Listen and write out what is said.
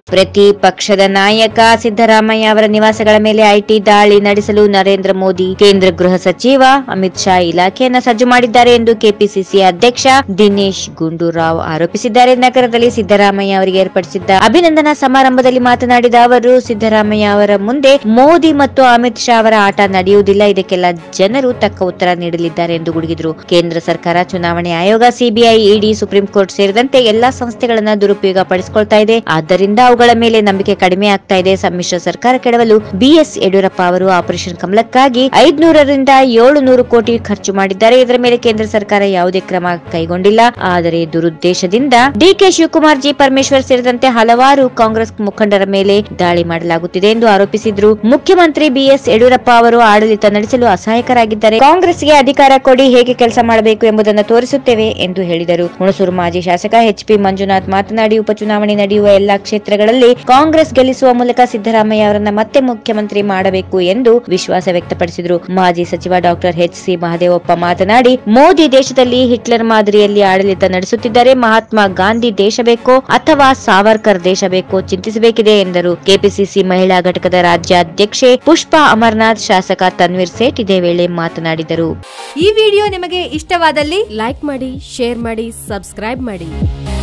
ಪ್ರತಿಪಕ್ಷದ ನಾಯಕ ಸಿದ್ದರಾಮಯ್ಯ ಅವರ ನಿವಾಸಗಳ ಮೇಲೆ ಐಟಿ ದಾಳಿ ನಡೆಸಲು ನರೇಂದ್ರ ಮೋದಿ ಕೇಂದ್ರ ಗೃಹ ಸಚಿವ ಅಮಿತ್ ಶಾ ಇಲಾಖೆಯನ್ನ ಸಜ್ಜು ಮಾಡಿದ್ದಾರೆ ಎಂದು ಕೆಪಿಸಿಸಿ ಅಧ್ಯಕ್ಷ ದಿನೇಶ್ ಗುಂಡೂರಾವ್ ಆರೋಪಿಸಿದ್ದಾರೆ ನಗರದಲ್ಲಿ ಸಿದ್ದರಾಮಯ್ಯ ಅವರಿಗೆ ಏರ್ಪಡಿಸಿದ್ದ ಅಭಿನಂದನಾ ಸಮಾರಂಭದಲ್ಲಿ ಮಾತನಾಡಿದ ಅವರು ಸಿದ್ದರಾಮಯ್ಯ ಅವರ ಮುಂದೆ ಮೋದಿ ಮತ್ತು ಅಮಿತ್ ಶಾ ಅವರ ಆಟ ನಡೆಯುವುದಿಲ್ಲ ಇದಕ್ಕೆಲ್ಲ ಜನರು ತಕ್ಕ ಉತ್ತರ ನೀಡಲಿದ್ದಾರೆ ಎಂದು ಗುಡುಗಿದ್ರು ಕೇಂದ್ರ ಸರ್ಕಾರ ಚುನಾವಣೆ ಆಯೋಗ ಸಿಬಿಐ ಇಡಿ ಸುಪ್ರೀಂ ಕೋರ್ಟ್ ಸೇರಿದಂತೆ ಎಲ್ಲಾ ಸಂಸ್ಥೆಗಳನ್ನ ದುರುಪಯೋಗ ಪಡಿಸಿಕೊಳ್ತಾ ಇದೆ ಆದ್ದರಿಂದ ಅವುಗಳ ಮೇಲೆ ನಂಬಿಕೆ ಕಡಿಮೆ ಆಗ್ತಾ ಇದೆ ಸಮ್ಮಿಶ್ರ ಸರ್ಕಾರ ಕೆಡವಲು ಬಿಎಸ್ ಯಡಿಯೂರಪ್ಪ ಅವರು ಆಪರೇಷನ್ ಕಮಲಕ್ಕಾಗಿ ಐದ್ನೂರರಿಂದ ಏಳು ನೂರು ಕೋಟಿ ಖರ್ಚು ಮಾಡಿದ್ದಾರೆ ಇದರ ಮೇಲೆ ಕೇಂದ್ರ ಸರ್ಕಾರ ಯಾವುದೇ ಕ್ರಮ ಕೈಗೊಂಡಿಲ್ಲ ಆದರೆ ದುರುದ್ದೇಶದಿಂದ ಡಿಕೆ ಶಿವಕುಮಾರ್ ಜಿ ಪರಮೇಶ್ವರ್ ಸೇರಿದಂತೆ ಹಲವಾರು ಕಾಂಗ್ರೆಸ್ ಮುಖಂಡರ ಮೇಲೆ ದಾಳಿ ಮಾಡಲಾಗುತ್ತಿದೆ ಎಂದು ಆರೋಪಿಸಿದ್ರು ಮುಖ್ಯಮಂತ್ರಿ ಬಿಎಸ್ ಯಡಿಯೂರಪ್ಪ ಅವರು ಆಡಳಿತ ನಡೆಸಲು ಅಸಹಾಯಕರಾಗಿದ್ದಾರೆ ಕಾಂಗ್ರೆಸ್ಗೆ ಅಧಿಕಾರ ಕೊಡಿ ಹೇಗೆ ಕೆಲಸ ಮಾಡಬೇಕು ಎಂಬುದನ್ನು ತೋರಿಸುತ್ತೇವೆ ಎಂದು ಹೇಳಿದರು ಹುಣಸೂರು ಮಾಜಿ ಶಾಸಕ ಎಚ್ಪಿ ಮಂಜುನಾಥ್ ಮಾತನಾಡಿ ಉಪಚುನಾವಣೆ ನಡೆಯುವ ಎಲ್ಲಾ ಕ್ಷೇತ್ರಗಳಲ್ಲಿ ಕಾಂಗ್ರೆಸ್ ಗೆಲ್ಲಿಸುವ ಮೂಲಕ ಸಿದ್ದರಾಮಯ್ಯ ಅವರನ್ನ ಮತ್ತೆ ಮುಖ್ಯಮಂತ್ರಿ ಮಾಡಬೇಕು ಎಂದು ವಿಶ್ವಾಸ ವ್ಯಕ್ತಪಡಿಸಿದರು ಮಾಜಿ ಸಚಿವ ಡಾಕ್ಟರ್ ಎಚ್ ಸಿ ಮಹದೇವಪ್ಪ ಮಾತನಾಡಿ ಮೋದಿ ದೇಶದಲ್ಲಿ ಹಿಟ್ಲರ್ ಮಾದರಿಯಲ್ಲಿ ಆಡಳಿತ ನಡೆಸುತ್ತಿದ್ದರೆ ಮಹಾತ್ಮ ಗಾಂಧಿ ದೇಶ ಬೇಕೋ ಅಥವಾ ಸಾವರ್ಕರ್ ದೇಶ ಬೇಕೋ ಚಿಂತಿಸಬೇಕಿದೆ ಎಂದರು ಕೆಪಿಸಿಸಿ ಮಹಿಳಾ ಘಟಕದ ರಾಜ್ಯಾಧ್ಯಕ್ಷೆ ಪುಷ್ಪಾ ಅಮರ್ನಾಥ್ ಶಾಸಕ ತನ್ವೀರ್ ಸೇಠ್ ಇದೇ ವೇಳೆ ಮಾತನಾಡಿದರು ಈ ವಿಡಿಯೋ ನಿಮಗೆ ಇಷ್ಟವಾದಲ್ಲಿ ಲೈಕ್ ಮಾಡಿ ಶೇರ್ ಮಾಡಿ ಸಬ್ಸ್ಕ್ರೈಬ್ ಮಾಡಿ